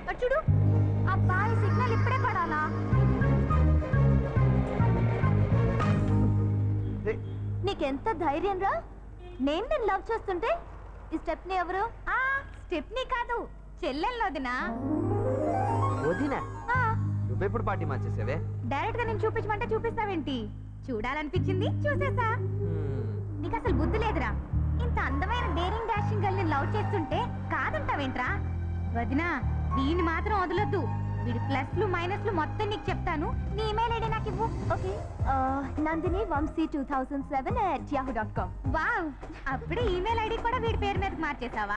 అటు చూడు అబ్బాయి సిగ్నల్ ఇప్పుడే పడాలా నీకెంత ధైర్యం రా నేను నేను లవ్ చేస్తుంటే ఈ స్టెప్ ని ఎవరు ఆ స్టెప్ ని కాదు చెల్లెల్లోదినా వదినా నువ్వెప్పుడు పార్టీ మార్చేసావే డైరెక్ట్ గా నేను చూపించమంటే చూపిస్తావేంటి చూడాలనిపించింది చూసేసా నీకు అసలు బుద్ధి లేదురా ఇంత అందమైన డేరింగ్ డాషింగ్ గర్ల్ లవ్ చేస్తుంటే కాదంటావేంట్రా వదినా దీన్ని మాత్రం వదలొద్దు వీడి ప్లస్లు మైనస్లు మొత్తం నీకు చెప్తాను నీ ఇమెయిల్ ఐడి నాకు ఇవ్వు okay Nandini Vamshi two thousand seven at Yahoo dot com wow అప్పుడే ఈమెయిల్ ఐడి కూడా వీడి పేరు మీద మార్చేసావా